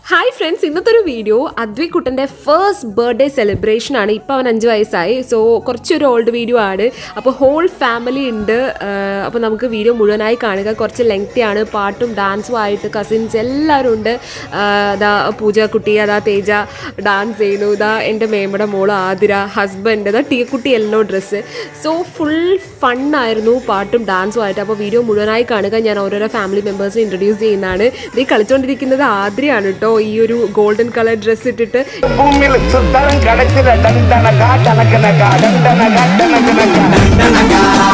Hi friends ഇന്നത്തെ ഒരു video Advai കുട്ടൻ്റെ ഫസ്റ്റ് ബർത്ത്ഡേ സെലിബ്രേഷൻ ആണ് ഇപ്പോൾ അവൻ അഞ്ച് വയസ്സായി സോ കുറച്ചൊരു ഓൾഡ് വീഡിയോ ആണ് അപ്പോൾ ഹോൾ ഫാമിലി ഉണ്ട് അപ്പോൾ നമുക്ക് വീഡിയോ മുഴുവനായി കാണുക കുറച്ച് ലെങ്തി ആണ് പാട്ടും ഡാൻസും ആയിട്ട് കസിൻസ് എല്ലാവരും ഉണ്ട് ആഹ് അതാ പൂജ കുട്ടി അതാ തേജ ഡാൻസ് ചെയ്യുന്നു ഇതാ എൻ്റെ മേമ്മയുടെ മോള് ആതിര ഹസ്ബൻഡ് അതാ ടീക്കുട്ടി യെല്ലോ ഡ്രസ്സ് സോ ഫുൾ ഫണ്ണായിരുന്നു പാട്ടും ഡാൻസും ആയിട്ട് അപ്പോൾ വീഡിയോ മുഴുവനായി കാണുക ഞാൻ ഓരോരോ ഫാമിലി മെമ്പേഴ്സിനെ ഇൻട്രൊഡ്യൂസ് ചെയ്യുന്നതാണ് ഇത് കളിച്ചുകൊണ്ടിരിക്കുന്നത് ആതിരയാണ് കേട്ടോ ഈ ഒരു ഗോൾഡൻ കളർ ഡ്രസ്സ് ഇട്ടിട്ട് ഭൂമിയിൽ സുത്തരം കടച്ചില ഡണ്ടനക ടനക്കനക ഡണ്ടനക ടനക്കനക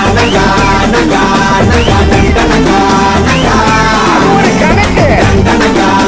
അതുപോലെ കണക്ക്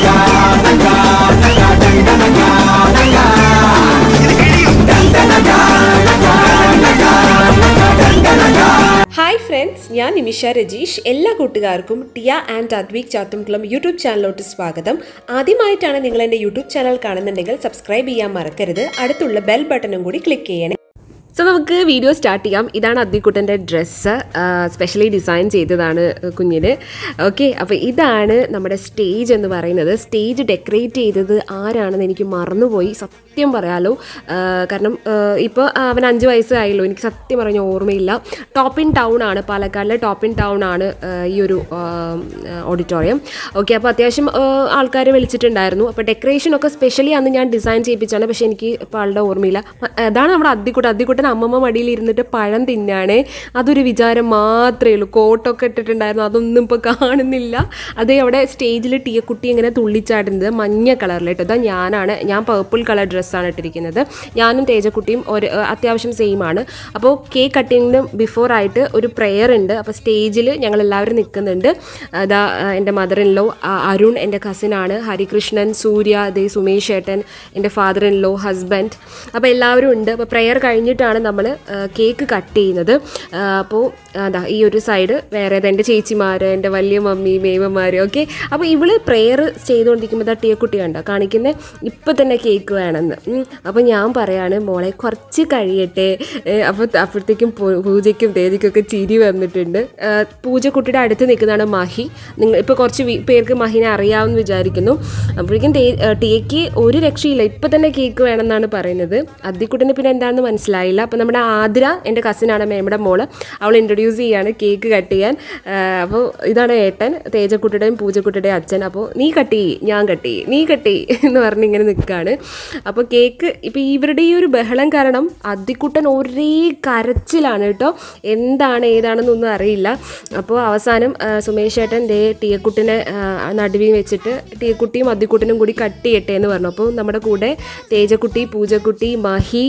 ഹായ് ഫ്രണ്ട്സ് ഞാൻ നിമിഷ രജീഷ് എല്ലാ കൂട്ടുകാർക്കും ടിയ ആൻഡ് അദ്വീക് ചാത്തുംകുളം യൂട്യൂബ് ചാനലിലോട്ട് സ്വാഗതം ആദ്യമായിട്ടാണ് നിങ്ങൾ എൻ്റെ യൂട്യൂബ് ചാനൽ കാണുന്നുണ്ടെങ്കിൽ സബ്സ്ക്രൈബ് ചെയ്യാൻ മറക്കരുത് അടുത്തുള്ള ബെൽ ബട്ടണും കൂടി ക്ലിക്ക് ചെയ്യണേ സോ നമുക്ക് വീഡിയോ സ്റ്റാർട്ട് ചെയ്യാം ഇതാണ് അദ്വിക്കുട്ടൻ്റെ ഡ്രസ്സ് സ്പെഷ്യലി ഡിസൈൻ ചെയ്തതാണ് കുഞ്ഞിന് ഓക്കെ അപ്പോൾ ഇതാണ് നമ്മുടെ സ്റ്റേജ് എന്ന് പറയുന്നത് സ്റ്റേജ് ഡെക്കറേറ്റ് ചെയ്തത് ആരാണെന്ന് എനിക്ക് മറന്നുപോയി സത്യം പറയാലോ ആ, കാരണം ഇപ്പോൾ അവൻ അഞ്ച് വയസ്സായല്ലോ എനിക്ക് സത്യം പറഞ്ഞ ഓർമ്മയില്ല ടോപ്പ് ഇൻ ടൗൺ ആണ് പാലക്കാടിലെ ടോപ്പ് ഇൻ ടൗൺ ആണ് ആ, ഈ ഒരു ഓഡിറ്റോറിയം ഓക്കെ അപ്പോൾ അത്യാവശ്യം ആൾക്കാരെ വിളിച്ചിട്ടുണ്ടായിരുന്നു അപ്പോൾ ഡെക്കറേഷൻ ഒക്കെ സ്പെഷ്യലി അന്ന് ഞാൻ ഡിസൈൻ ചെയ്യിപ്പിച്ചാണ് പക്ഷേ എനിക്ക് ഇപ്പോൾ ആളുടെ ഓർമ്മയില്ല മ- അതാണ് നമ്മുടെ അദ്ദിക്കുട്ടൻ അദ്ദിക്കുട്ടൻ അമ്മമ്മ മടിയിൽ ഇരുന്നിട്ട് പഴം തിന്നാണ് അതൊരു വിചാരം മാത്രമേ ഉള്ളൂ കോട്ടൊക്കെ ഇട്ടിട്ടുണ്ടായിരുന്നു അതൊന്നും ഇപ്പോൾ കാണുന്നില്ല അതേ അവിടെ സ്റ്റേജിൽ ടീയക്കുട്ടി ഇങ്ങനെ തുള്ളിച്ചാടുന്നത് മഞ്ഞ കളറിൽ കേട്ടോ ഇതാ ഞാനാണ് ഞാൻ പർപ്പിൾ കളർ ഡ്രസ്സാണ് ഇട്ടിരിക്കുന്നത് ഞാനും തേജക്കുട്ടിയും ഒരു ഏഹ്, അത്യാവശ്യം സെയിം ആണ് അപ്പോൾ കേക്ക് കട്ടിങ്ങിന് ബിഫോർ ആയിട്ട് ഒരു പ്രെയർ ഉണ്ട് അപ്പോൾ സ്റ്റേജിൽ ഞങ്ങൾ എല്ലാവരും നിൽക്കുന്നുണ്ട് അതാ ഏഹ്, എൻ്റെ മദർ ഇൻ ലോ അരുൺ എൻ്റെ കസിനാണ് ഹരികൃഷ്ണൻ സൂര്യ ദേ സുമേഷ് ഏട്ടൻ എൻ്റെ ഫാദർ ഇൻ ലോ ഹസ്ബൻഡ് അപ്പോൾ എല്ലാവരും ഉണ്ട് അപ്പോൾ പ്രെയർ കഴിഞ്ഞിട്ടാണ് നമ്മൾ കേക്ക് കട്ട് ചെയ്യുന്നത് ആ, അപ്പോൾ അതാ ഈ ഒരു സൈഡ് വേറെ എൻ്റെ ചേച്ചിമാർ എൻ്റെ വലിയ മമ്മി മേമന്മാർ ഓക്കെ അപ്പോൾ ഇവള് പ്രെയർ ചെയ്തുകൊണ്ടിരിക്കുമ്പോൾ ദാ ടീക്കുട്ടി കണ്ടോ കാണിക്കുന്നത് ഇപ്പം തന്നെ കേക്ക് വേണമെന്ന് ഉം. അപ്പോൾ ഞാൻ പറയാണ് മോളെ കുറച്ച് കഴിയട്ടെ ഏ, അപ്പോൾ അപ്പോഴത്തേക്കും പൂ- പൂജയ്ക്കും തേജയ്ക്കൊക്കെ ചിരി വന്നിട്ടുണ്ട് ആ, പൂജക്കുട്ടിയുടെ അടുത്ത് നിൽക്കുന്നതാണ് മഹി നിങ്ങൾ ഇപ്പോൾ കുറച്ച് വി- പേർക്ക് മഹിനെ അറിയാമെന്ന് വിചാരിക്കുന്നു അപ്പോഴേക്കും തേ ടീക്ക് ഒരു രക്ഷയില്ല ഇപ്പം തന്നെ കേക്ക് വേണമെന്നാണ് പറയുന്നത് അദ്ദിക്കുട്ടന് പിന്നെ എന്താണെന്ന് മനസ്സിലായില്ല അപ്പോൾ നമ്മുടെ ആതിര എൻ്റെ കസിനാണ് മേമ്മയുടെ മോള് അവൾ ഇൻട്രൊഡ്യൂസ് ചെയ്യാണ് കേക്ക് കട്ട് ചെയ്യാൻ അപ്പോൾ ഇതാണ് ഏട്ടൻ തേജക്കുട്ടിയുടെയും പൂജക്കുട്ടിയുടെയും അച്ഛൻ അപ്പോൾ നീ കട്ട് ചെയ്യ് ഞാൻ കട്ട് ചെയ്യ് നീ കട്ട് ചെയ്യ് എന്ന് പറഞ്ഞ് ഇങ്ങനെ നിൽക്കുകയാണ് അപ്പോൾ കേക്ക് ഇപ്പോൾ ഇവരുടെ ഈ ഒരു ബഹളം കാരണം അദ്ദിക്കുട്ടൻ ഒരേ കരച്ചിലാണ് കേട്ടോ എന്താണ് ഏതാണെന്നൊന്നും അറിയില്ല അപ്പോൾ അവസാനം ആ, സുമേഷ് ഏട്ടൻ ദേ ടീയക്കുട്ടിനെ നടുവിൽ വെച്ചിട്ട് ടീയക്കുട്ടിയും അദ്ദിക്കുട്ടനും കൂടി കട്ട് ചെയ്യട്ടെ എന്ന് പറഞ്ഞു അപ്പോൾ നമ്മുടെ കൂടെ തേജക്കുട്ടി പൂജക്കുട്ടി മഹി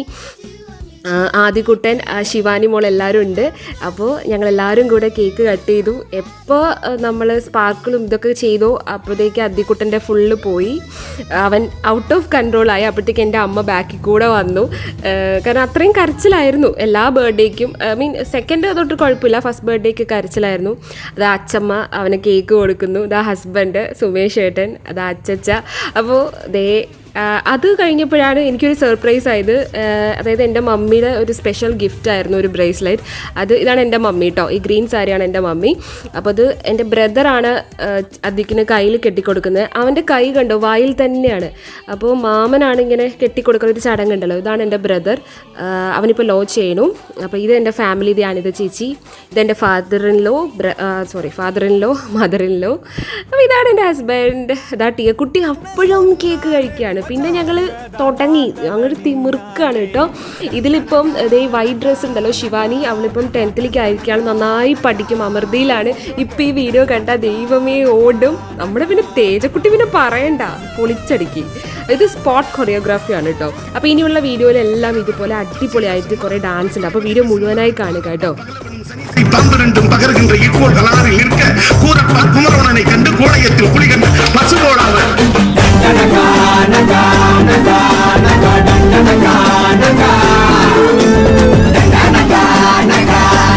ആ, ആദികുട്ടൻ ആ, ശിവാനി മോൾ എല്ലാവരും ഉണ്ട് അപ്പോൾ ഞങ്ങൾ എല്ലാവരും കൂടെ കേക്ക് കട്ട് ചെയ്തു എപ്പോൾ നമ്മൾ സ്പാർക്കിളും ഇതൊക്കെ ചെയ്തോ അപ്പോഴത്തേക്ക് അദ്ദിക്കുട്ടൻ്റെ ഫുള്ള് പോയി അവൻ ഔട്ട് ഓഫ് കൺട്രോൾ ആയി അപ്പോഴത്തേക്ക് എൻ്റെ അമ്മ ബാക്കിൽ കൂടെ വന്നു ആ, കാരണം അത്രയും കരച്ചിലായിരുന്നു എല്ലാ ബർത്ത്ഡേക്കും ഐ മീൻ സെക്കൻഡ് തൊട്ട് കുഴപ്പമില്ല ഫസ്റ്റ് ബർത്ത്ഡേക്ക് കരച്ചിലായിരുന്നു അത് അച്ചമ്മ അവന് കേക്ക് കൊടുക്കുന്നു ഇതാ ഹസ്ബൻഡ് സുമേഷ് ഏട്ടൻ അത് അച്ചച്ച അപ്പോൾ ദേ ആ, അത് കഴിഞ്ഞപ്പോഴാണ് എനിക്കൊരു സർപ്രൈസ് ആയത് ആ, അതായത് എൻ്റെ മമ്മിയുടെ ഒരു സ്പെഷ്യൽ ഗിഫ്റ്റ് ആയിരുന്നു ഒരു ബ്രേസ്ലെറ്റ് അത് ഇതാണ് എൻ്റെ മമ്മി കേട്ടോ ഈ ഗ്രീൻ സാരിയാണ് എൻ്റെ മമ്മി അപ്പോൾ അത് എൻ്റെ ബ്രദറാണ് അതിക്കിന് കയ്യിൽ കെട്ടിക്കൊടുക്കുന്നത് അവൻ്റെ കൈ കണ്ടോ വായിൽ തന്നെയാണ് അപ്പോൾ മാമനാണ് ഇങ്ങനെ കെട്ടിക്കൊടുക്കുന്ന ഒരു ചടങ്ങുണ്ടല്ലോ ഇതാണ് എൻ്റെ ബ്രദർ അവനിപ്പോൾ ലോ ചെയ്യണു അപ്പോൾ ഇത് എൻ്റെ ഫാമിലി ധ്യാനിത ചേച്ചി ഇതെൻ്റെ father in law sorry father in law mother in law അപ്പോൾ ഇതാണ് എൻ്റെ ഹസ്ബൻഡ് ഇതാ ടീ കുട്ടി അപ്പോഴും കേക്ക് കഴിക്കുകയാണ് പിന്നെ ഞങ്ങൾ തുടങ്ങി അങ്ങോട്ട് തിമിർക്കാണ് കേട്ടോ ഇതിലിപ്പം ഇതേ വൈറ്റ് ഡ്രസ്സ് ഉണ്ടല്ലോ ശിവാനി അവളിപ്പം ടെൻത്തിലേക്ക് ആയിരിക്കുകയാണ് നന്നായി പഠിക്കും അമൃതയിലാണ് ഇപ്പം ഈ വീഡിയോ കണ്ട ദൈവമേ ഓടും നമ്മുടെ പിന്നെ തേജക്കുട്ടി പിന്നെ പറയണ്ട പൊളിച്ചടുക്കി ഇത് സ്പോട്ട് കൊറിയോഗ്രാഫിയാണ് കേട്ടോ അപ്പോൾ ഇനിയുള്ള വീഡിയോയിലെല്ലാം ഇതുപോലെ അടിപൊളിയായിട്ട് കുറേ ഡാൻസ് ഉണ്ട് അപ്പോൾ വീഡിയോ മുഴുവനായി കാണുക കേട്ടോ பன்னிரண்டும் பகர்கின்ற இக்கோள் ஆறில் நிற்க கூரப்பா குமரவனனை கண்டு கோடையத்தில் குளிகண்ட பசுகோடாவர்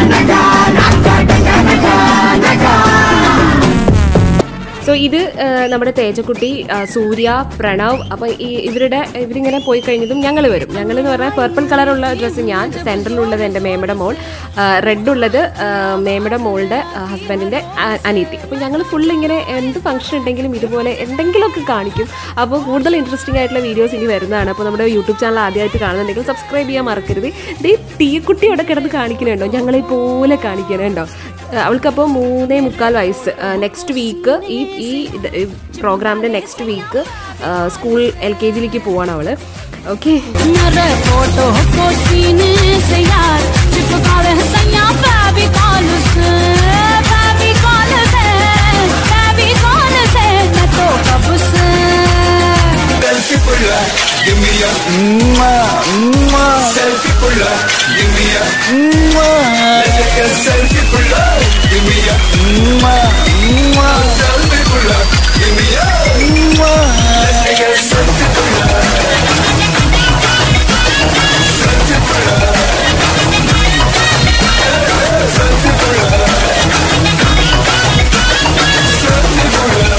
സോ ഇത് ആ, നമ്മുടെ തേജക്കുട്ടി ആ, സൂര്യ പ്രണവ് അപ്പോൾ ഈ ഇവരുടെ ഇവരിങ്ങനെ പോയി കഴിഞ്ഞതും ഞങ്ങൾ വരും ഞങ്ങൾ എന്ന് പറഞ്ഞാൽ പർപ്പിൾ കളറുള്ള ഡ്രസ്സ് ഞാൻ സെൻറ്ററിലുള്ളത് എൻ്റെ മേമയുടെ മോൾ റെഡ് ഉള്ളത് ആ, മേമയുടെ മോളുടെ ഹസ്ബൻഡിൻ്റെ അനീതി അപ്പോൾ ഞങ്ങൾ ഫുൾ ഇങ്ങനെ എന്ത് ഫംഗ്ഷൻ ഉണ്ടെങ്കിലും ഇതുപോലെ എന്തെങ്കിലുമൊക്കെ കാണിക്കും അപ്പോൾ കൂടുതൽ ഇൻട്രസ്റ്റിംഗ് ആയിട്ടുള്ള വീഡിയോസ് ഇനി വരുന്നതാണ് അപ്പോൾ നമ്മുടെ യൂട്യൂബ് ചാനൽ ആദ്യമായിട്ട് കാണുന്നുണ്ടെങ്കിൽ സബ്സ്ക്രൈബ് ചെയ്യാൻ മറക്കരുത് ദേ തീക്കുട്ടി അവിടെ കിടന്ന് കാണിക്കുന്നുണ്ടോ ഞങ്ങളെ പോലെ കാണിക്കുന്നുണ്ടോ അവൾക്കപ്പോൾ മൂന്നേ മുക്കാൽ വയസ്സ് നെക്സ്റ്റ് വീക്ക് ഈ ഈ പ്രോഗ്രാമിൻ്റെ next week school L K ജിയിലേക്ക് പോവാണ് അവൾ ഓക്കെ मेरे फोटो को सीने से यार चिपका रहे सैया बेबी कॉल से बेबी कॉल से बेबी कॉल से मैं तो कब से Selfie puller, give me a selfie puller, give me a let's take a selfie puller, give me a selfie puller, give me a let's take a selfie puller. Selfie puller. Selfie puller. Selfie puller.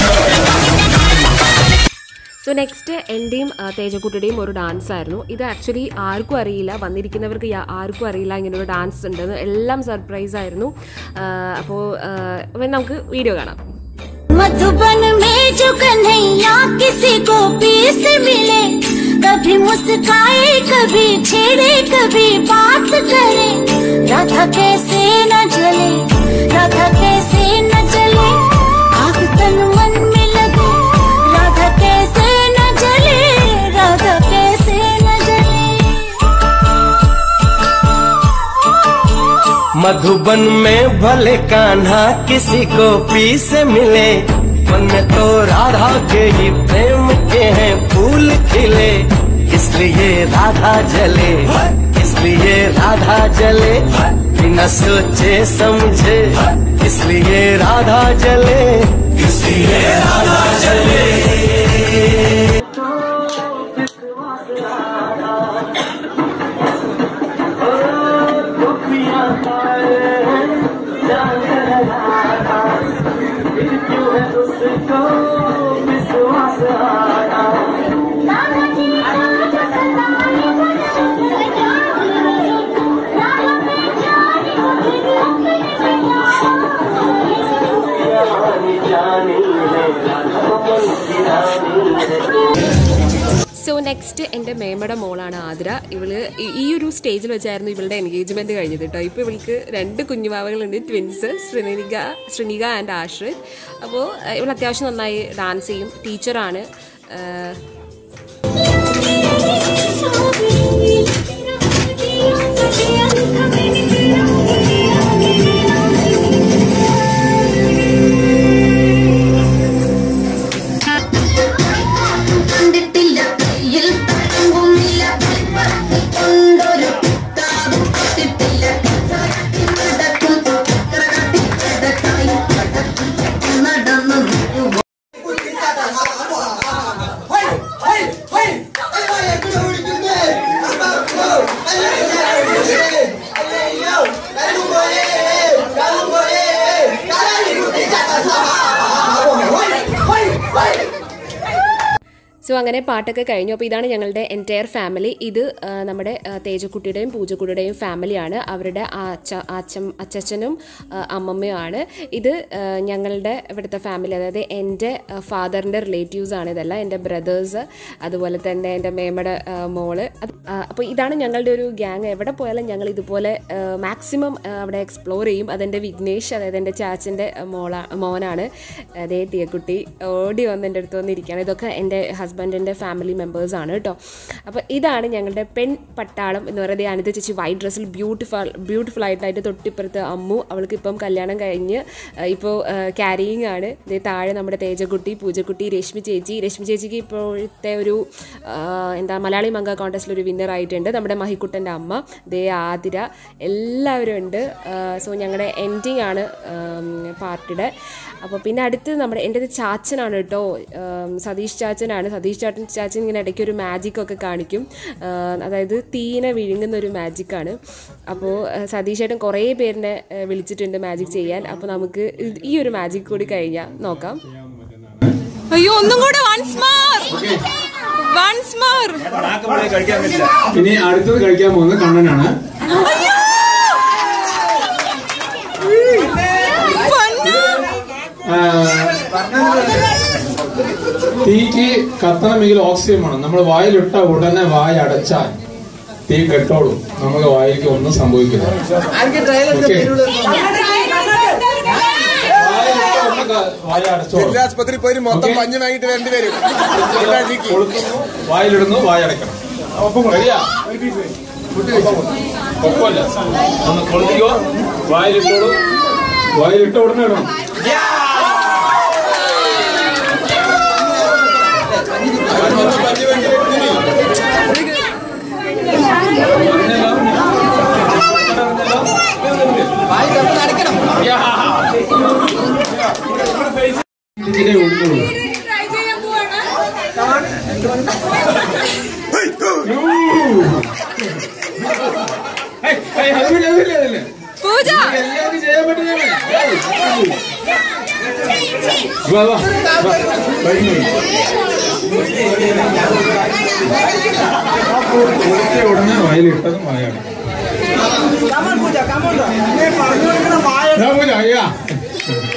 So next എൻ്റെയും ആ, തേജക്കുട്ടിയുടെയും ഒരു dance ആയിരുന്നു ഇത് actually ആർക്കും അറിയില്ല വന്നിരിക്കുന്നവർക്ക് യാ- ആർക്കും അറിയില്ല ഇങ്ങനെ ഒരു ഡാൻസ് ഉണ്ടെന്ന് എല്ലാം സർപ്രൈസ് ആയിരുന്നു അപ്പോൾ നമുക്ക് വീഡിയോ കാണാം मधुबन में जो कन्हैया किसी को पीस मिले कभी मुस्काए कभी छेड़े कभी बात करे राधा कैसे न जले राधा कैसे न जले आग तन मन में लगे राधा कैसे न जले राधा कैसे न जले मधुबन में भले कान्हा किसी को पी से मिले मन में तो राधा के ही प्रेम के हैं फूल खिले इसलिए राधा जले इसलिए राधा जले बिना सोचे समझे इसलिए राधा जले इसलिए राधा जले സോ നെക്സ്റ്റ് എൻ്റെ മേമയുടെ മോളാണ് ആതിര ഇവള് ഈ- ഈ ഒരു സ്റ്റേജിൽ വെച്ചായിരുന്നു ഇവളുടെ എൻഗേജ്മെന്റ് കഴിഞ്ഞത് കേട്ടോ ഇപ്പോൾ ഇവൾക്ക് രണ്ട് കുഞ്ഞുവാവകളുണ്ട് ട്വിൻസ് ശ്രീനിക ശ്രീനിക ആൻഡ് ആശ്രിത് അപ്പോൾ ഇവൾ അത്യാവശ്യം നന്നായി ഡാൻസ് ചെയ്യും ടീച്ചറാണ് കണ്ടിട്ടില്ല കയ്യിൽ തഴമ്പുമില്ല കൊണ്ടൊരു കിതാബും കിട്ടില്ല നടക്കും കടത്തി കടക്കായി കടക്കും നടന്നു സോ അങ്ങനെ പാട്ടൊക്കെ കഴിഞ്ഞു അപ്പോൾ ഇതാണ് ഞങ്ങളുടെ എൻറ്റയർ ഫാമിലി ഇത് ആ, നമ്മുടെ ആ, തേജക്കുട്ടിയുടെയും പൂജക്കുട്ടിയുടെയും ഫാമിലിയാണ് അവരുടെ ആ അച്ഛ അച്ഛൻ അച്ഛനും ആ, അമ്മമ്മയുമാണ് ഇത് ആ, ഞങ്ങളുടെ ഇവിടുത്തെ ഫാമിലി അതായത് എൻ്റെ ഫാദറിൻ്റെ റിലേറ്റീവ്സ് ആണ് ഇതെല്ലാം എൻ്റെ ബ്രദേഴ്സ് അതുപോലെ തന്നെ എൻ്റെ മേമയുടെ ആ, മോള് അത് ആ, അപ്പോൾ ഇതാണ് ഞങ്ങളുടെ ഒരു ഗ്യാങ് എവിടെ പോയാലും ഞങ്ങൾ ഇതുപോലെ മാക്സിമം അവിടെ എക്സ്പ്ലോർ ചെയ്യും അതെൻ്റെ വിഘ്നേഷ് അതായത് എൻ്റെ ചാച്ചൻ്റെ മോളാ മോനാണ് അതേ തീയക്കുട്ടി ഓടി വന്ന് എൻ്റെ അടുത്ത് വന്നിരിക്കുകയാണ് ഇതൊക്കെ എൻ്റെ ഹസ്ബൻഡിൻ്റെ ഫാമിലി മെമ്പേഴ്സാണ് കേട്ടോ അപ്പോൾ ഇതാണ് ഞങ്ങളുടെ പെൺ പട്ടാളം എന്ന് പറയുന്നത് അനിത ചേച്ചി വൈറ്റ് ഡ്രസ്സിൽ ബ്യൂട്ടിഫുൾ ബ്യൂട്ടിഫുൾ ആയിട്ടായിട്ട് തൊട്ടിപ്പുറത്ത് അമ്മു അവൾക്ക് ഇപ്പം കല്യാണം കഴിഞ്ഞ് ഇപ്പോൾ ക്യാരിയിങ് ആണ് ദേ താഴെ നമ്മുടെ തേജക്കുട്ടി പൂജക്കുട്ടി രശ്മി ചേച്ചി രശ്മി ചേച്ചിക്ക് ഇപ്പോഴത്തെ ഒരു ആ, എന്താ മലയാളി മംഗ കോൺടെസ്റ്റിൽ ഒരു വിന്നർ ആയിട്ടുണ്ട് നമ്മുടെ മഹിക്കുട്ടൻ്റെ അമ്മ ദേ ആതിര എല്ലാവരും ഉണ്ട് സോ ഞങ്ങളുടെ എൻഡിങ് ആണ് പാർട്ടിയുടെ അപ്പോൾ പിന്നെ അടുത്ത് നമ്മുടെ എൻ്റെ ഒരു ചാച്ചനാണ് കേട്ടോ ഉം, സതീഷ് ചാച്ചനാണ് സതീഷ് ചാച്ചൻ ചാച്ചൻ ഇങ്ങനെ ഇടയ്ക്ക് ഒരു മാജിക് ഒക്കെ കാണിക്കും ആ, അതായത് തീനെ വിഴുങ്ങുന്ന ഒരു മാജിക്കാണ് അപ്പോൾ സതീഷ് ചേട്ടൻ കുറേ പേരിനെ ആ, വിളിച്ചിട്ടുണ്ട് മാജിക് ചെയ്യാൻ അപ്പോൾ നമുക്ക് ഇത് ഈ ഒരു മാജിക് കൂടി കഴിഞ്ഞാൽ നോക്കാം അയ്യോ ഒന്നും കൂടെ വൺസ് മോർ വൺസ് മോർ ഇനി അടുത്തത് കഴിക്കാൻ പോകുന്നത് കണ്ണനാണ് ആ, തീക്ക് കത്തണമെങ്കിൽ ഓക്സിജൻ വേണം നമ്മൾ വായിലിട്ട ഉടനെ വായ അടച്ചാൽ തീ കെട്ടോളും നമുക്ക് വായിക്ക് ഒന്നും സംഭവിക്കില്ല ഓക്കെ വായിലിട്ട ഉടനെ ക- വായ അടച്ചോളും ആസ്പത്രി പോയി മൊത്തം പഞ്ഞു വാങ്ങിട്ട് വരേണ്ടി വരും കൊളുത്തുന്നു, വായിലിടുന്നു വായ അടയ്ക്കണം റെഡിയാ ഒപ്പമല്ല ഒന്ന് കൊളുത്തിക്കോ വായിലിട്ടോളൂ വായിലിട്ട ഉടനെ ഇടണം ഇതിനെ ഒടുക്കുള്ളൂ ഏയ്, ഏയ്, അതില്ല, അതില്ല, അതില്ല. പൂജ എല്ലാവർക്കും ചെയ്യാൻ പറ്റുന്നതാണ്. ഏയ്, വാ, വാ, വാ, വരുന്നു. കൊടുത്ത ഉടനെ വായിലിട്ടതും വായാണ് ഞാൻ പൂജ അയ്യാ